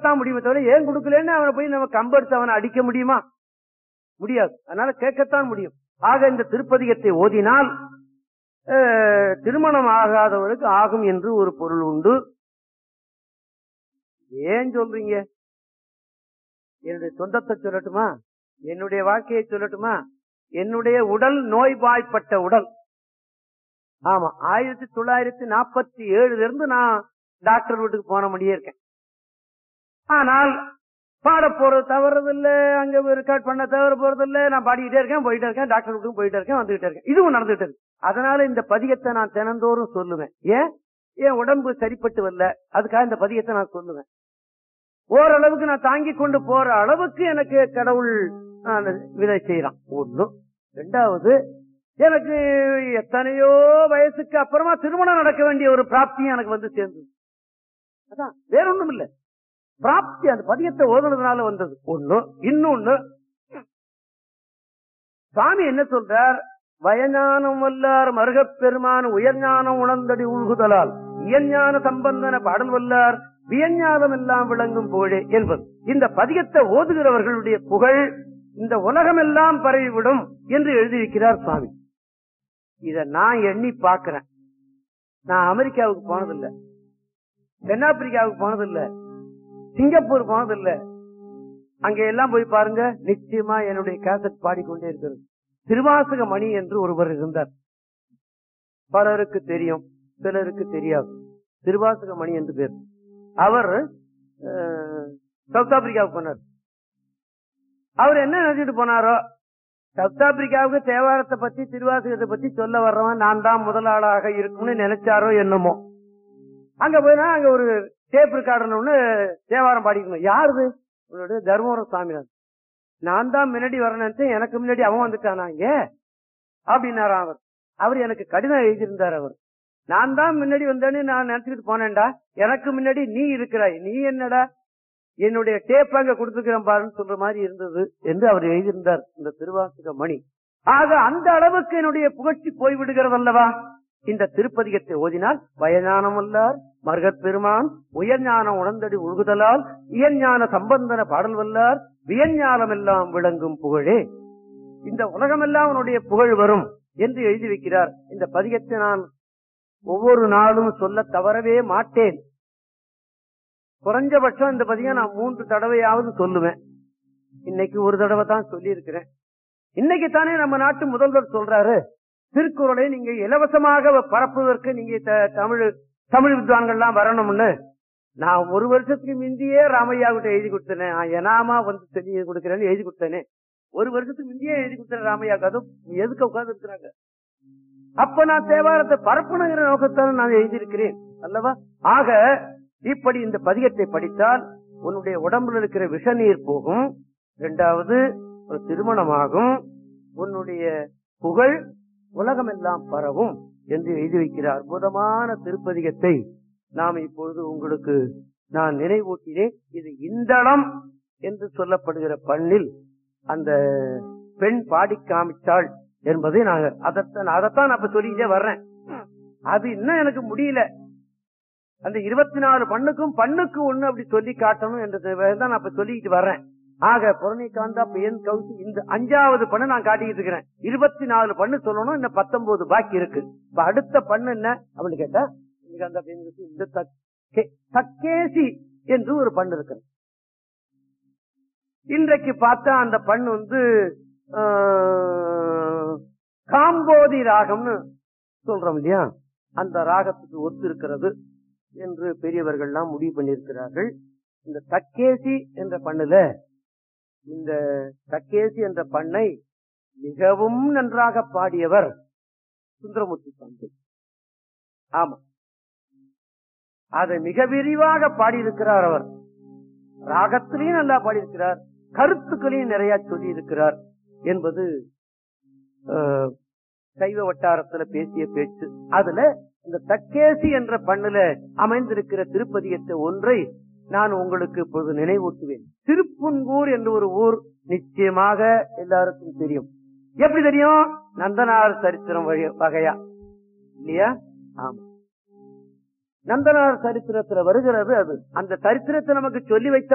கொடுக்கத்தான் முடியுமே தவிர ஏன் கொடுக்கலன்னு அவனை போய் நம்ம கம்பெடுத்து அவனை அடிக்க முடியுமா முடியாது அதனால கேட்கத்தான் முடியும் ஆக இந்த திருப்பதிகத்தை ஓதினால் அஹ், திருமணம் ஆகாதவருக்கு ஆகும் என்று ஒரு பொருள் உண்டு ஏன் சொல்றீங்க என்னுடைய சொந்தத்தை சொல்லட்டுமா என்னுடைய வாழ்க்கையை சொல்லட்டுமா என்னுடைய உடல் நோய்வாய்ப்பட்ட உடல் ஆமா ஆயிரத்தி தொள்ளாயிரத்தி நாற்பத்தி ஏழுல இருந்து நான் டாக்டர் வீட்டுக்கு போன முடியே இருக்கேன் ஆனால் பாட போறது தவறது இல்ல அங்க ரெக்கார்ட் பண்ண தவற போறது இல்ல நான் பாடிக்கிட்டே இருக்கேன் போயிட்டே இருக்கேன் டாக்டர் வீட்டுக்கு போயிட்டே இருக்கேன் வந்துகிட்டே இருக்கேன் இதுவும் நடந்துட்டு இருக்கு அதனால இந்த பதிகத்தை நான் தினந்தோறும் சொல்லுவேன் ஏன் என் உடம்பு சரிப்பட்டு வரல அதுக்காக இந்த பதிகத்தை நான் சொல்லுவேன் ஓரளவுக்கு நான் தாங்கி கொண்டு போற அளவுக்கு எனக்கு கடவுள் அந்த விதை செய்யறான் ஒண்ணு ரெண்டாவது எனக்கு எத்தனையோ வயசுக்கு அப்புறமா திருமணம் நடக்க வேண்டிய ஒரு பிராப்தியும் எனக்கு வந்து சேர்ந்தது அதான் வேற ஒண்ணும் இல்ல பிராப்தி அந்த பதியத்தை ஓதுனதுனால வந்தது ஒண்ணு இன்னொன்னு சுவாமி என்ன சொல்றார் வயஞானம் வல்லார் மருகப் பெருமான் உயர்ஞானம் உணர்ந்தடி உள்குதலால் இயஞ்ஞான சம்பந்தன பாடல் வல்லார் வியஞ்ஞானம் எல்லாம் விளங்கும் புகழே என்பது இந்த பதியத்தை ஓதுகிறவர்களுடைய புகழ் இந்த உலகமெல்லாம் பரவிவிடும் என்று எழுதியிருக்கிறார் சுவாமி இத நான் எண்ணி பார்க்கிறேன் நான் அமெரிக்காவுக்கு போனதில்லை தென்னாப்பிரிக்காவுக்கு போனதில்ல சிங்கப்பூர் போனதில்ல அங்க எல்லாம் போய் பாருங்க நிச்சயமா என்னுடைய கேசட் பாடிக்கொண்டே இருக்கிறது திருவாசக மணி என்று ஒருவர் இருந்தார் பலருக்கு தெரியும் சிலருக்கு தெரியாது திருவாசக மணி என்று பேர் அவர் அஹ், சவுத் ஆப்பிரிக்காவுக்கு போனார் அவர் என்ன நினைச்சிட்டு போனாரோ சவுத் ஆப்பிரிக்காவுக்கு தேவாரத்தை பத்தி திருவாசகத்தை பத்தி சொல்ல வர்றவன் நான் தான் முதல் ஆளாக இருக்கும்னு நினைச்சாரோ என்னமோ அங்க போயினா அங்க ஒரு டேப் ரெக்கார்டர் ஒண்ணு தேவாரம் பாடிக்கணும் யாருது உன்னோட தர்மபுரம் சாமிநாதன் நான் தான் முன்னாடி வரணும்னு எனக்கு முன்னாடி அவன் வந்துட்டானா இங்க அப்படின்னாராம் அவர் அவர் எனக்கு கடிதம் எழுதியிருந்தார் அவர் நான் தான் முன்னாடி வந்தேன்னு நான் நினைச்சுக்கிட்டு போனேன்டா எனக்கு முன்னாடி நீ இருக்கிறாய் நீ என்னடா என்னுடைய டேப் அங்க கொடுத்துக்கிறேன் பாருன்னு சொல்ற மாதிரி இருந்தது என்று அவர் எழுதியிருந்தார் இந்த திருவாசக மணி ஆக அந்த அளவுக்கு என்னுடைய புகழ்ச்சி போய்விடுகிறது அல்லவா இந்த திருப்பதிகத்தை ஓதினால் வயஞானம் வல்லார் மருகப் பெருமான் உயர்ஞானம் உணர்ந்தடி உழுகுதலால் இயஞ்ஞான சம்பந்தன பாடல் வல்லார் வியஞ்ஞானம் எல்லாம் விளங்கும் புகழே இந்த உலகமெல்லாம் அவனுடைய புகழ் வரும் என்று எழுதி வைக்கிறார் இந்த பதிகத்தை நான் ஒவ்வொரு நாளும் சொல்ல தவறவே மாட்டேன் குறைஞ்சபட்சம் இந்த பதிகம் நான் மூன்று தடவையாவது சொல்லுவேன் இன்னைக்கு ஒரு தடவை தான் சொல்லி இருக்கிறேன் இன்னைக்கு தானே நம்ம நாட்டு முதல்வர் சொல்றாரு திருக்குறளை நீங்க இலவசமாக பரப்புவதற்கு நீங்க த- தமிழ் தமிழ் வித்வான்கள்லாம் வரணும்னு நான் ஒரு வருஷத்துக்கு முந்தியே ராமையா கிட்ட எழுதி கொடுத்தேனே நான் எனாமா வந்து சொல்லி கொடுக்கிறேன்னு எழுதி கொடுத்தேனே ஒரு வருஷத்துக்கு முந்தியே எழுதி கொடுத்தேன் ராமையாக்கு அதுவும் எதுக்கு உட்கார்ந்து இருக்கிறாங்க அப்ப நான் தேவாரத்தை பரப்பணுங்கிற நோக்கத்தால் நான் எழுதியிருக்கிறேன் அல்லவா ஆக இப்படி இந்த பதிகத்தை படித்தால் உன்னுடைய உடம்புல இருக்கிற விஷ நீர் போகும் இரண்டாவது ஒரு திருமணமாகும் உன்னுடைய புகழ் உலகமெல்லாம் பரவும் என்று எழுதி வைக்கிற அற்புதமான திருப்பதிகத்தை நாம் இப்பொழுது உங்களுக்கு நான் நினைவூட்டினேன் இது இந்தளம் என்று சொல்லப்படுகிற பண்ணில் அந்த பெண் பாடி காமிச்சாள் என்பதை நாங்க அதைத்தான் அதைத்தான் நான் இப்ப சொல்லிக்கிட்டே வர்றேன் அது இன்னும் எனக்கு முடியல அந்த இருபத்தி நாலு பண்ணுக்கும் பண்ணுக்கு ஒண்ணு அப்படி சொல்லி காட்டணும் என்றதை தான் நான் இப்ப சொல்லிக்கிட்டு வர்றேன் ஆக புறணி காந்தா பெயன் கவுசி இந்த அஞ்சாவது பண்ணு நான் காட்டிக்கிட்டு இருக்கிறேன் இருபத்தி நாலு பண்ணு சொல்லணும் இன்னும் பத்தொன்பது பாக்கி இருக்கு இப்ப அடுத்த பண்ணு என்ன அப்படின்னு கேட்டா காந்தா பெயன் கவுசி இந்த தக்கே- தக்கேசி என்று ஒரு பண்ணு இருக்கு இன்றைக்கு பார்த்தா அந்த பண்ணு வந்து ஆஹ், காம்போதி ராகம்னு சொல்றோம் இல்லையா அந்த ராகத்துக்கு ஒத்து இருக்கிறது என்று பெரியவர்கள்லாம் முடிவு பண்ணியிருக்கிறார்கள் இந்த தக்கேசி என்ற பண்ணுல இந்த தக்கேசி என்ற பண்ணை மிகவும் நன்றாக பாடியவர் சுந்தரமூர்த்தி சுவாமி ஆமா அதை மிக விரிவாக பாடியிருக்கிறார் அவர் ராகத்திலையும் நல்லா பாடியிருக்கிறார் கருத்துக்களையும் நிறைய சொல்லி இருக்கிறார் என்பது அஹ், சைவ வட்டாரத்துல பேசிய பேச்சு அதுல இந்த தக்கேசி என்ற பண்ணுல அமைந்திருக்கிற திருப்பதியத்தை ஒன்றை நான் உங்களுக்கு இப்பொழுது நினைவூட்டுவேன் திருப்புன்கூர் என்று ஒரு ஊர் நிச்சயமாக எல்லாருக்கும் தெரியும் எப்படி தெரியும் நந்தனார் சரித்திரம் வழி- வகையா இல்லையா ஆமா நந்தனார் சரித்திரத்துல வருகிறது அது அந்த சரித்திரத்தை நமக்கு சொல்லி வைத்த